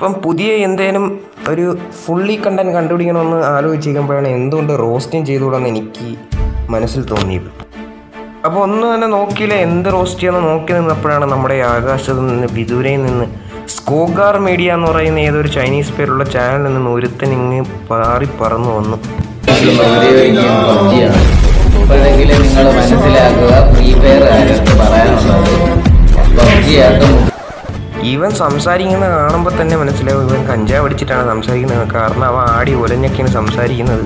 ഇപ്പം പുതിയ എന്തേലും ഒരു ഫുള്ളി കണ്ടന്റ് കണ്ടുപിടിക്കണമെന്ന് ആലോചിച്ചിരിക്കുമ്പോഴാണ് എന്തുകൊണ്ട് റോസ്റ്റിംഗ് ചെയ്തുകൂടെന്ന് എനിക്ക് മനസ്സിൽ തോന്നിയത് അപ്പോൾ ഒന്നും തന്നെ നോക്കിയില്ല എന്ത് റോസ്റ്റ് ചെയ്യാന്ന് നോക്കി നിന്നപ്പോഴാണ് നമ്മുടെ ഈ ആകാശത്ത് നിന്ന് വിദൂരയിൽ നിന്ന് സ്കോഗാർ മീഡിയ എന്ന് പറയുന്ന ഏതൊരു ചൈനീസ് പേരുള്ള ചാനലിൽ നിന്ന് ഒരുത്തൻ ഇങ്ങ് പാറി പറന്നു വന്നു ഉപയോഗിക്കുകയും പബ്ജിയാണ് ഇപ്പോഴെങ്കിലും നിങ്ങൾ മനസ്സിലാക്കുക ഫ്രീ ഫയർ ആരെടുത്ത് പറയാനുള്ളത് പബ്ജിയാക്കും ഇവൻ സംസാരിക്കുന്ന കാണുമ്പോൾ തന്നെ മനസ്സിലാവും ഇവൻ കഞ്ചാവ് അടിച്ചിട്ടാണ് സംസാരിക്കുന്നത് കാരണം അവൻ ആടി ഒലഞ്ഞൊക്കെയാണ് സംസാരിക്കുന്നത്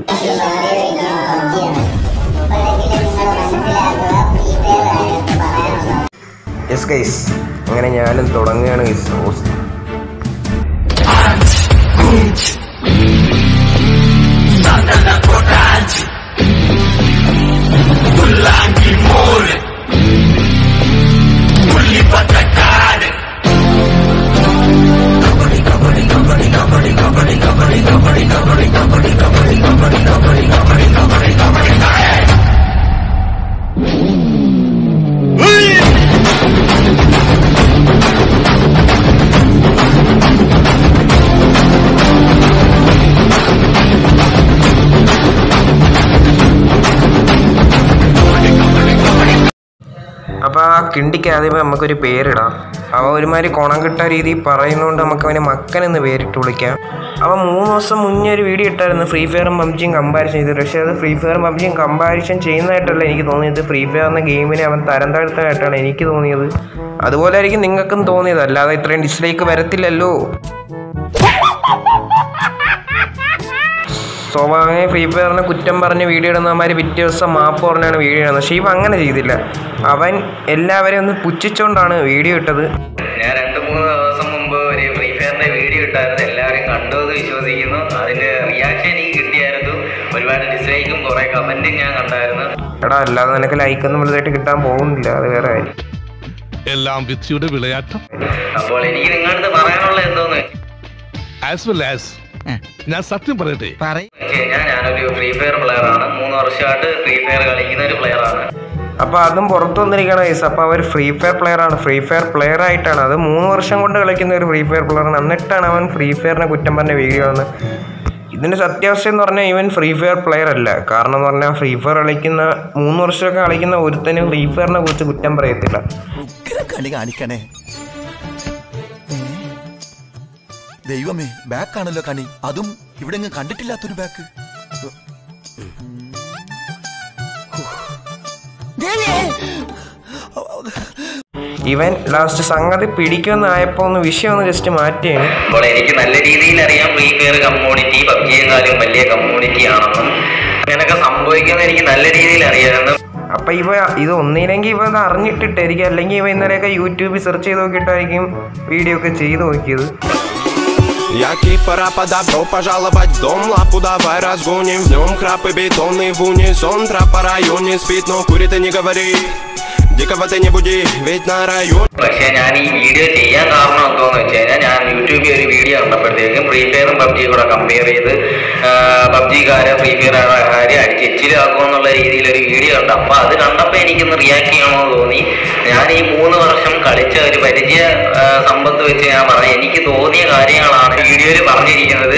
യെസ് ഗൈസ് അങ്ങനെ ഞാനും തുടങ്ങുകയാണ് ഗൈസ് റോസ്റ്റ് അപ്പോൾ ആ കിണ്ടിക്ക് ആദ്യമേ നമുക്കൊരു പേരിടാം അവൻ ഒരുമാതിരി കുണം കിട്ട രീതിയിൽ പറയുന്നതുകൊണ്ട് നമുക്ക് അവനെ മക്കൻ എന്ന് പേരിട്ട് വിളിക്കാം അവൻ മൂന്ന് ദിവസം മുന്നേ ഒരു വീഡിയോ ഇട്ടായിരുന്നു ഫ്രീ ഫയറും പബ്ജിയും കമ്പാരിസൺ ചെയ്തു പക്ഷേ അത് ഫ്രീ ഫയറും പബ്ജിയും കമ്പാരിസൺ ചെയ്യുന്നതായിട്ടല്ല എനിക്ക് തോന്നിയത് ഫ്രീ ഫയർ എന്ന ഗെയിമിനെ അവൻ തരം താഴ്ത്തതായിട്ടാണ് എനിക്ക് തോന്നിയത് അതുപോലെ ആയിരിക്കും നിങ്ങൾക്കും തോന്നിയത് അല്ലാതെ ഇത്രയും ഡിസ്ലൈക്ക് വരത്തില്ലല്ലോ സ്വാഭാവികമായി ഫ്രീ ഫയറിനെ കുറ്റം പറഞ്ഞ് വീഡിയോ ഇടുന്നമാര് പിറ്റേ ദിവസം മാപ്പ് പറഞ്ഞാണ് വീഡിയോ ഇടുന്നത് പക്ഷേ ഇവ അങ്ങനെ ചെയ്തില്ല അവൻ എല്ലാവരെയും ഒന്ന് പുച്ഛിച്ചുകൊണ്ടാണ് വീഡിയോ ഇട്ടത് ഞാൻ രണ്ട് മൂന്ന് ദിവസം മുമ്പ് ഒരു ഫ്രീ ഫയറിന്റെ വീഡിയോ ഇട്ടായിരുന്നു എല്ലാവരും കണ്ടു എന്ന് വിശ്വസിക്കുന്നു അതിന്റെ റിയാക്ഷൻ എനിക്ക് കിട്ടിയായിരുന്നു ഒരുപാട് ഡിസ്ലൈക്കും കുറെ കമന്റും ഞാൻ കണ്ടായിരുന്നു എടാ അല്ലാതെ നിനക്ക് ലൈക്കൊന്നും വലുതായിട്ട് കിട്ടാൻ പോകുന്നില്ല അത് വേറെ കാര്യം എല്ലാം വിധിയുടെ വിളയാട്ടം അപ്പോൾ എനിക്ക് നിങ്ങളുടെ പറയാനുള്ള എന്തോന്ന് ആസ് വെൽ ആസ് ഞാൻ സത്യം പറയട്ടെ വെച്ച് കഴിഞ്ഞാൽ ഞാനൊരു ഫ്രീ ഫയർ പ്ലെയർ ആണ് മൂന്ന് വർഷമായിട്ട് ഫ്രീ ഫയർ കളിക്കുന്ന ഒരു പ്ലെയർ ആണ് അപ്പോൾ അതും പുറത്തു വന്നിരിക്കണ കേസ് അപ്പോൾ അവർ ഫ്രീ ഫയർ പ്ലെയർ ആണ് ഫ്രീ ഫയർ പ്ലെയർ ആയിട്ടാണ് അത് മൂന്ന് വർഷം കൊണ്ട് കളിക്കുന്ന ഒരു ഫ്രീ ഫയർ പ്ലെയർ ആണ് എന്നിട്ടാണ് അവൻ ഫ്രീ ഫയറിനെ കുറ്റം പറഞ്ഞ വീഡിയോ ആണ് ഇതിൻ്റെ സത്യാവസ്ഥ എന്ന് പറഞ്ഞാൽ ഇവൻ ഫ്രീ ഫയർ പ്ലെയർ അല്ല കാരണം എന്ന് പറഞ്ഞാൽ ഫ്രീ ഫയർ കളിക്കുന്ന മൂന്ന് വർഷമൊക്കെ കളിക്കുന്ന ഒരുത്തനും ഫ്രീ ഫയറിനെ കുറിച്ച് കുറ്റം പറയത്തില്ല ഉഗ്രം കളി കാണിക്കണേ ദൈവമേ ബാക്കാണല്ലോ കണി അതും ഇവിടെ എങ്ങും കണ്ടിട്ടില്ലാത്തൊരു ബാക്ക് ഇവൻ ലാസ്റ്റ് സംഗതി പിടിക്കുമെന്നായപ്പോൾ ഒന്ന് വിഷയം ഒന്ന് ജസ്റ്റ് മാറ്റിയാണ് അപ്പോൾ എനിക്ക് നല്ല രീതിയിൽ അറിയാം ഫ്രീ ഫയർ കമ്മ്യൂണിറ്റി പബ്ജിയെക്കാളും വലിയ കമ്മ്യൂണിറ്റി ആണെന്നും അങ്ങനെയൊക്കെ സംഭവിക്കുമെന്ന് എനിക്ക് നല്ല രീതിയിൽ അറിയാമെന്നും അപ്പൊ ഇവ ഇത് ഒന്നില്ലെങ്കിൽ ഇവ ഇത് അറിഞ്ഞിട്ടിട്ടായിരിക്കും അല്ലെങ്കിൽ ഇവ ഇന്നലെയൊക്കെ യൂട്യൂബിൽ സെർച്ച് ചെയ്ത് നോക്കിയിട്ടായിരിക്കും വീഡിയോ ഒക്കെ ചെയ്ത് നോക്കിയത് Яки пора подав, добро пожаловать в дом Лапу давай разгоним, в нем храп и бетонный в унисон Трап по районе спит, но курит и не говори Дикого ты не буди, ведь на районе പക്ഷേ ഞാൻ ഈ വീഡിയോ ചെയ്യാൻ കാരണം എന്താണെന്ന് വെച്ച് കഴിഞ്ഞാൽ ഞാൻ യൂട്യൂബിൽ ഒരു വീഡിയോ കണ്ടപ്പോഴത്തേക്കും ഫ്രീ ഫയറും പബ്ജിയും കൂടെ കമ്പയർ ചെയ്ത് പബ്ജിക്കാരെ ഫ്രീ ഫയറുകാരെ അടിച്ച് എച്ചിലാക്കും എന്നുള്ള രീതിയിൽ ഒരു വീഡിയോ കണ്ടു അപ്പോൾ അത് കണ്ടപ്പോൾ എനിക്കൊന്ന് റിയാക്ട് ചെയ്യണമെന്ന് തോന്നി ഞാൻ ഈ മൂന്ന് വർഷം കളിച്ച ഒരു പരിചയ ആ, സമ്പത്ത് വെച്ച് ഞാൻ പറഞ്ഞു എനിക്ക് തോന്നിയ കാര്യങ്ങളാണ് വീഡിയോയിൽ പറഞ്ഞിരിക്കുന്നത്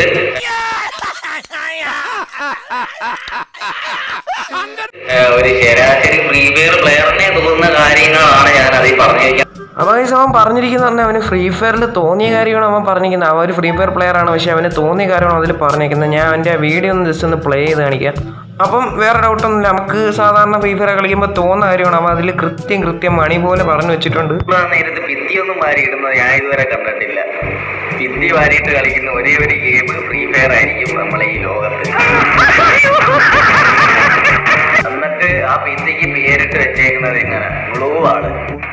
ആ, ഒരു ശരാശരി ഫ്രീ ഫയർ പ്ലെയറിനെ തോന്നുന്ന കാര്യങ്ങളാണ് ഞാൻ അതിൽ പറഞ്ഞിരിക്കുന്നത് അപ്പൊ guys അവൻ പറഞ്ഞിരിക്കുന്ന പറഞ്ഞാൽ അവന് ഫ്രീ ഫയറിൽ തോന്നിയ കാര്യമാണ് അവൻ പറഞ്ഞിരിക്കുന്നത് അവൻ ഒരു ഫ്രീ ഫയർ പ്ലെയർ ആണ് പക്ഷെ അവന് തോന്നിയ കാര്യമാണ് അതിൽ പറഞ്ഞിരിക്കുന്നത് ഞാൻ അവൻ്റെ വീഡിയോ ഒന്ന് ജസ്റ്റ് ഒന്ന് പ്ലേ ചെയ്ത് കാണിക്കാം അപ്പം വേറെ ഡൗട്ടൊന്നുമില്ല നമുക്ക് സാധാരണ ഫ്രീ ഫയർ കളിക്കുമ്പോൾ തോന്നുന്ന കാര്യമാണ് അവൻ അതിൽ കൃത്യം കൃത്യം മണി പോലെ പറഞ്ഞു വെച്ചിട്ടുണ്ട് ആ നേരത്ത് ഭിത്തിയൊന്നും വാരിയിടുന്നത് ഞാൻ ഇതുവരെ കണ്ടിട്ടില്ല ഭിത്തി വാരിയിട്ട് കളിക്കുന്ന ഒരേ ഒരു ഗെയിം ഫ്രീ ഫയർ ആയിരിക്കും നമ്മളെ ഈ ലോകത്ത് എന്നിട്ട് ആ ഭിത്തിക്ക് പേരിട്ട് വെച്ചേക്കുന്നത് എങ്ങനെ ഗ്ലൂ ആണ്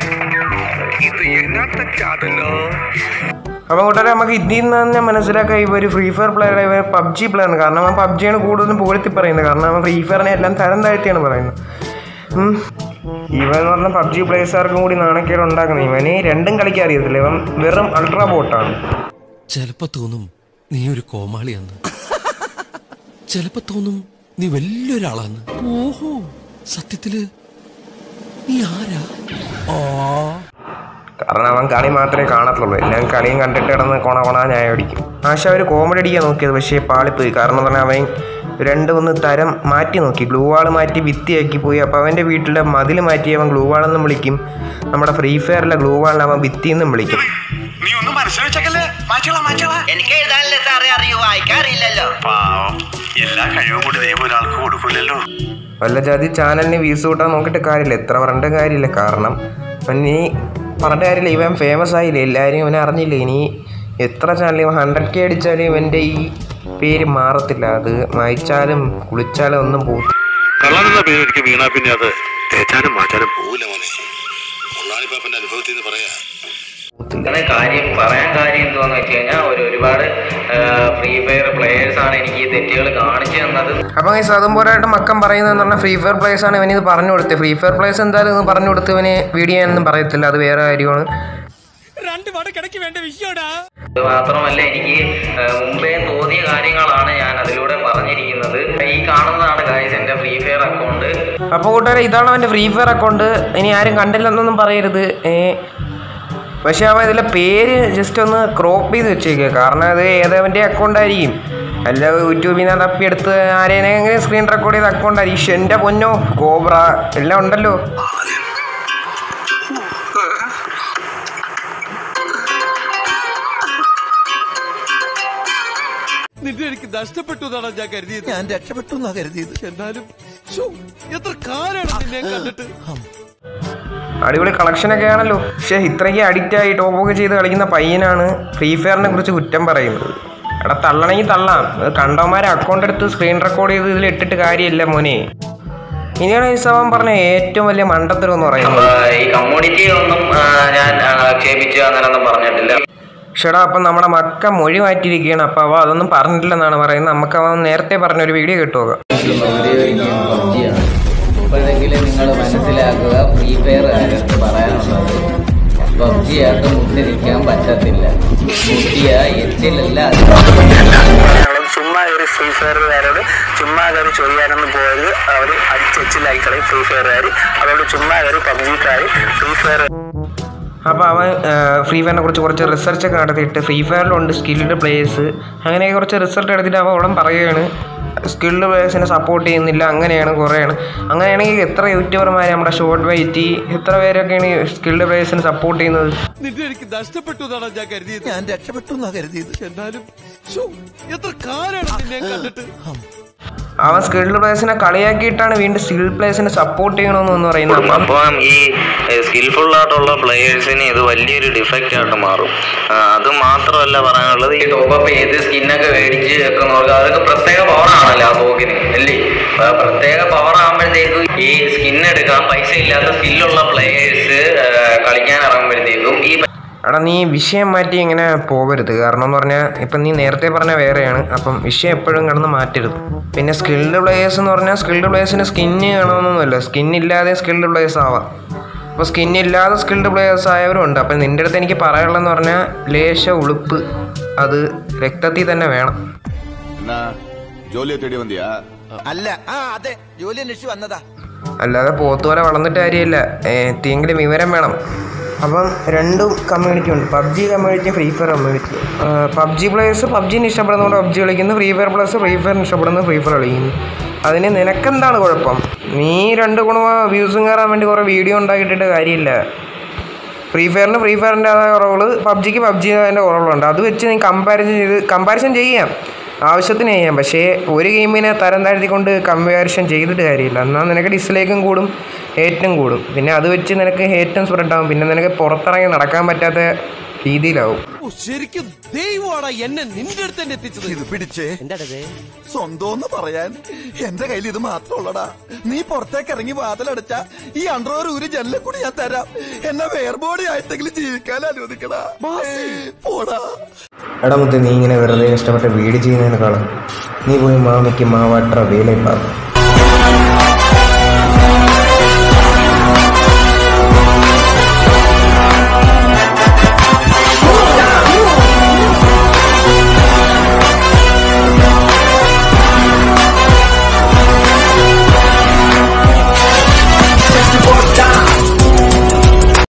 അപ്പം കൂട്ടുകാരെ നമുക്ക് ഇതിൽ നിന്ന് തന്നെ മനസ്സിലാക്കാം ഇവർ ഫ്രീ ഫയർ പ്ലെയർ ഇവർ പബ്ജി പ്ലെയർ ആണ് കാരണം അവൻ പബ്ജിയാണ് കൂടുതലും പുകഴ്ത്തി പറയുന്നത് കാരണം അവൻ ഫ്രീ ഫയറിനെ എല്ലാം തരം താഴ്ത്തിയാണ് പറയുന്നത് ഉം. ഇവൻ എന്ന് പറഞ്ഞാൽ പബ്ജി പ്ലേയേഴ്സുകാർക്കും കൂടി നാണക്കേട് ഉണ്ടാക്കുന്നത് ഇവന് രണ്ടും കളിക്കാൻ അറിയത്തില്ല ഇവൻ വെറും അൾട്രാ ബോട്ടാണ് ചിലപ്പോ തോന്നും നീ ഒരു കോമാളിയാന്ന് ചിലപ്പോ തോന്നും നീ വലിയൊരാളാന്ന് ഓഹോ സത്യത്തില് നീ ആരാ കാരണം അവൻ കളി മാത്രമേ കാണത്തുള്ളൂ എല്ലാം കളിയും കണ്ടിട്ട് കിടന്ന് കൊണ കൊണ ന്യായം അടിക്കും ആശ ഒരു കോമഡി അടിക്കാൻ നോക്കിയത് പക്ഷേ പാളിപ്പോയി കാരണം എന്ന് പറഞ്ഞാൽ അവൻ രണ്ട് ഒന്ന് തരം മാറ്റി നോക്കി ഗ്ലൂ വാൾ മാറ്റി ഭിത്തിയാക്കി പോയി അപ്പോൾ അവൻ്റെ വീട്ടിലെ മതിൽ മാറ്റി അവൻ ഗ്ലൂ വാളെന്നും വിളിക്കും നമ്മുടെ ഫ്രീ ഫയറിലെ ഗ്ലൂ വാളിനെ അവൻ ഭിത്തിയെന്നും വിളിക്കും നീ ഒന്നും മനസ്സിൽ വെച്ചേക്കല്ലേ മാറ്റോളാ മാറ്റോളാ എനിക്ക് എഴുതാനല്ലേ സാറേ അറിയൂ വായിക്കാറില്ലല്ലോ പാവം എല്ലാ കഴിവും കൂടി ദൈവം ഒരാൾക്ക് കൊടുക്കില്ലല്ലോ വല്ല ജാതി ചാനലിന് വ്യൂസ് കൂട്ടാൻ നോക്കിയിട്ട് കാര്യമില്ല എത്ര പറഞ്ഞിട്ട് കാര്യമില്ല കാരണം അവൻ ഇനി പറഞ്ഞിട്ട് കാര്യമില്ല ഇവൻ ഫേമസ് ആയില്ലേ എല്ലാവരും ഇവനെ അറിഞ്ഞില്ലേ ഇനി എത്ര ചാനൽ ഇവൻ ഹൺഡ്രഡ് കെ അടിച്ചാലും ഇവൻ്റെ ഈ പേര് മാറത്തില്ല അത് മായ്ച്ചാലും കുളിച്ചാലും ഒന്നും പോകും കള്ളനെന്ന പേര് എനിക്ക് വീണാ പിന്നെ അത് തേച്ചാലും മാറ്റാനും പോവില്ല മോനെ ഉള്ളാളിപ്പാപ്പന്റെ അനുഭവത്തിൽ നിന്ന് പറയാ അങ്ങനെ കാര്യം പറയാൻ കാര്യം എന്തുവാന്ന് വെച്ച് കഴിഞ്ഞാൽ ഒരു ഒരുപാട് ഫ്രീ ഫയർ പ്ലേയേഴ്സ് ആണ് എനിക്ക് ഈ തെറ്റുകൾ കാണിച്ചു തന്നത് അപ്പം ഈ അതും പോരായിട്ട് മക്കം പറയുന്നതെന്ന് പറഞ്ഞാൽ ഫ്രീ ഫയർ പ്ലേയേഴ്സ് ആണ് ഇവനിത് പറഞ്ഞു കൊടുത്തത് ഫ്രീ ഫയർ പ്ലേയേഴ്സ് എന്തായാലും ഇത് പറഞ്ഞു കൊടുത്ത് ഇവന് വീഡിയോ ഒന്നും പറയത്തില്ല അത് വേറെ കാര്യമാണ് ഇത് മാത്രമല്ല എനിക്ക് ആ, മുമ്പേ തോന്നിയ കാര്യങ്ങളാണ് ഞാൻ അതിലൂടെ പറഞ്ഞിരിക്കുന്നത് ഈ കാണുന്നതാണ് ഗായ്സ് എൻ്റെ ഫ്രീ ഫയർ അക്കൗണ്ട് അപ്പോൾ കൂട്ടുകാരെ ഇതാണ് അവൻ്റെ ഫ്രീ ഫയർ അക്കൗണ്ട് ഇനി ആരും കണ്ടില്ലെന്നൊന്നും പറയരുത് ഏ പക്ഷേ അവൻ ഇതിലെ പേര് ജസ്റ്റ് ഒന്ന് ക്രോപ്പ് ചെയ്ത് വെച്ചേക്കുക കാരണം അത് ഏതവൻ്റെ അക്കൗണ്ട് ആയിരിക്കും അല്ല യൂട്യൂബിൽ നിന്ന് തപ്പിയെടുത്ത് ആരെയെങ്കിലും സ്ക്രീൻ റെക്കോർഡ് ചെയ്ത അക്കൗണ്ട് ആയിരിക്കും പക്ഷെ എൻ്റെ പൊന്നോ കോബ്ര എല്ലാം ഉണ്ടല്ലോ നിന്നെ എനിക്ക് നഷ്ടപ്പെട്ടു എന്നാണ് ഞാൻ കരുതിയത് ഞാൻ രക്ഷപ്പെട്ടു എന്നാ കരുതിയത് എന്നാലും ശ്ശോ, എത്ര കാലാണ് നിന്നെ കണ്ടിട്ട് അടിപൊളി കളക്ഷനൊക്കെ ആണല്ലോ പക്ഷേ ഇത്രയ്ക്ക് അഡിക്റ്റ് ആയി ടോപ്പൊക്കെ ചെയ്ത് കളിക്കുന്ന പയ്യനാണ് ഫ്രീ ഫയറിനെ കുറിച്ച് കുറ്റം പറയുന്നത് എടാ തള്ളണമെങ്കിൽ തള്ളാം അത് കണ്ടവന്മാരെ അക്കൗണ്ട് എടുത്ത് സ്ക്രീൻ റെക്കോർഡ് ചെയ്ത് ഇതിൽ ഇട്ടിട്ട് കാര്യമില്ല മോനെ ഇനിയാണ് ഈ സവൻ പറഞ്ഞ ഏറ്റവും വലിയ മണ്ടത്തരം എന്ന് പറയുന്നത് ആ, ഈ കമ്മ്യൂണിറ്റി ഒന്നും ആ, ഞാൻ ആ, ആക്ഷേപിച്ചു അങ്ങനെയൊന്നും പറഞ്ഞിട്ടില്ല ഷെടാ അപ്പം നമ്മുടെ മക്ക മൊഴി മാറ്റിയിരിക്കുകയാണ് അപ്പം അവ അതൊന്നും പറഞ്ഞിട്ടില്ലെന്നാണ് പറയുന്നത് നമുക്ക് അവൻ നേരത്തെ പറഞ്ഞ ഒരു വീഡിയോ കിട്ടുക പബ്ജിയാണ് ഇപ്പോഴെങ്കിലും നിങ്ങൾ മനസ്സിലാക്കുക ഫ്രീ ഫയർ ആരടുത്ത് പറയാനുള്ളത് പബ്ജിയായിട്ട് മുന്നിരിക്കാൻ പറ്റത്തില്ല മുട്ടിയ എച്ചിലല്ല ചുമ്മാ ഒരു ഫ്രീ ഫയറുകാരോട് ചുമ്മാ കയറി ചൊറിയാനൊന്നും പോയത് അവർ അടിച്ചെച്ചിലാക്കി കളയും ഫ്രീ ഫയറുകാർ അതുകൊണ്ട് ചുമ്മാ കയറി പബ്ജിക്കാർ ഫ്രീ ഫയർ അപ്പോൾ അവൻ ഫ്രീ ഫയറിനെ കുറിച്ച് കുറച്ച് റിസർച്ച് ഒക്കെ നടത്തിയിട്ട് ഫ്രീ ഫയറിലുണ്ട് സ്കിൽഡ് പ്ലേയേഴ്സ് അങ്ങനെയൊക്കെ കുറച്ച് റിസൾട്ട് എടുത്തിട്ട് അവൻ അവിടെ പറയുകയാണ് സ്കിൽഡ് പ്ലേയേഴ്സിനെ സപ്പോർട്ട് ചെയ്യുന്നില്ല അങ്ങനെയാണ് കുറേയാണ് അങ്ങനെയാണെങ്കിൽ എത്ര യൂട്യൂബർമാർ നമ്മുടെ ഷോർട്ട് വൈറ്റി എത്ര പേരൊക്കെയാണ് സ്കിൽഡ് പ്ലേയേഴ്സിനെ സപ്പോർട്ട് ചെയ്യുന്നത് നിന്നെ എനിക്ക് നഷ്ടപ്പെട്ടു എന്നാണ് ഞാൻ കരുതിയത് ഞാൻ രക്ഷപ്പെട്ടു എന്നാ കരുതിയത് എന്നാലും ശ്ശോ, എത്ര കാലാണ് നിന്നെ കണ്ടിട്ട് അവൻ സ്കിൽഡ് പ്ലേയേഴ്സിനെ കളിയാക്കിയിട്ടാണ് വീണ്ടും സ്കിൽ പ്ലേയേഴ്സിനെ സപ്പോർട്ട് ചെയ്യണമെന്ന് പറയുന്നത് അപ്പം അപ്പം ഈ സ്കിൽഫുൾ ആയിട്ടുള്ള പ്ലേയേഴ്സിന് ഇത് വലിയൊരു ഡിഫക്റ്റ് ആയിട്ട് മാറും ആ, അത് മാത്രമല്ല പറയാനുള്ളത് ഈ ടോപ്പപ്പ് ചെയ്ത് സ്കിന്നൊക്കെ മേടിച്ച് വെക്കുന്നവർക്ക് അതൊക്കെ പ്രത്യേക പവറാണല്ലോ ആ തോക്കിന് അല്ലേ അപ്പൊ പ്രത്യേക പവർ ആകുമ്പോഴത്തേക്കും ഈ സ്കിൻ എടുക്കാൻ പൈസ ഇല്ലാത്ത സ്കില്ലുള്ള പ്ലേയേഴ്സ് കളിക്കാൻ ഇറങ്ങുമ്പോഴത്തേക്കും ഈ എടാ നീ വിഷയം മാറ്റി ഇങ്ങനെ പോകരുത് കാരണം എന്ന് പറഞ്ഞാൽ ഇപ്പം നീ നേരത്തെ പറഞ്ഞ വേറെയാണ് അപ്പം വിഷയം എപ്പോഴും കിടന്ന് മാറ്റരുത് പിന്നെ സ്കിൽഡ് പ്ലേയേഴ്സ് എന്ന് പറഞ്ഞാൽ സ്കിൽഡ് പ്ലേയേഴ്സിന് സ്കിന്ന് കാണണമെന്നൊന്നുമില്ല സ്കിൻ ഇല്ലാതെ സ്കിൽഡ് പ്ലേയേഴ്സ് ആവാം അപ്പോൾ സ്കിൻ ഇല്ലാതെ സ്കിൽഡ് പ്ലേയേഴ്സ് ആയവരും ഉണ്ട് അപ്പം നിൻ്റെ അടുത്ത് എനിക്ക് പറയാനുള്ളതെന്ന് പറഞ്ഞാൽ ലേശ ഉളുപ്പ് അത് രക്തത്തിൽ തന്നെ വേണം ജോലിയെ തേടി വന്നിയാ അല്ല ആ അതെ ജോലി അന്വേഷിച്ച് വന്നതാ അല്ലാതെ പോത്തുപോലെ വളർന്നിട്ട് കാര്യമില്ല എത്തിയെങ്കിലും വിവരം വേണം അപ്പം രണ്ടും കമ്മ്യൂണിറ്റി ഉണ്ട് PUBG community free fire community PUBG players പബ്ജിന് ഇഷ്ടപ്പെടുന്നതുകൊണ്ട് പബ്ജി കളിക്കുന്നു ഫ്രീ ഫയർ പ്ലേയേഴ്സ് ഫ്രീ ഫയറിന് ഇഷ്ടപ്പെടുന്നത് ഫ്രീ ഫയർ കളിക്കുന്നു അതിന് നിനക്കെന്താണ് കുഴപ്പം നീ രണ്ട് ഗുണമോ വ്യൂസും കയറാൻ വേണ്ടി കുറേ വീഡിയോ ഉണ്ടാക്കിയിട്ടിട്ട് കാര്യമില്ല ഫ്രീ ഫയറിന് ഫ്രീ ഫയറിൻ്റെ അതായ കുറവുകൾ പബ്ജിക്ക് പബ്ജി അതിൻ്റെ കുറവുകളുണ്ട് അത് വെച്ച് നീ കമ്പാരിസൺ ചെയ്ത് കമ്പാരിസൺ ചെയ്യാം ആവശ്യത്തിന് ചെയ്യാം പക്ഷേ ഒരു ഗെയിമിനെ തരം താഴ്ത്തിക്കൊണ്ട് കമ്പാരിസൺ ചെയ്തിട്ട് കാര്യമില്ല എന്നാൽ നിനക്ക് ഡിസ്ലൈക്കും കൂടും ഹേറ്റും കൂടും പിന്നെ അത് വെച്ച് നിനക്ക് ഹേറ്റും സ്പ്രെഡ് ആവും പിന്നെ നിനക്ക് പുറത്തിറങ്ങി നടക്കാൻ പറ്റാത്ത രീതിയിലാവും ഓ, ശരിക്കും ദൈവമാണ് എന്നെ നിന്റെ അടുത്ത് തന്നെ എത്തിച്ചത് ഇത് പിടിച്ചേ സ്വന്തം പറയാൻ എന്റെ കയ്യിൽ ഇത് മാത്രമുള്ളടാ നീ പുറത്തേക്ക് ഇറങ്ങി വാതിലടച്ച ഈ അണ്ടർവർ ഒരു ജനലെ കൂടി ഞാൻ തരാം എന്നെ വേർബോഡി ആയിട്ടെങ്കിലും ജീവിക്കാൻ അനുവദിക്കടാ പോടാ എടാ മുത്ത് നീ ഇങ്ങനെ വെറുതെ ഇഷ്ടപ്പെട്ട വീട് ചെയ്യുന്നതിനേക്കാളും നീ പോയി മാമിക്ക് മാവാട്ട വേലയും പാർക്കും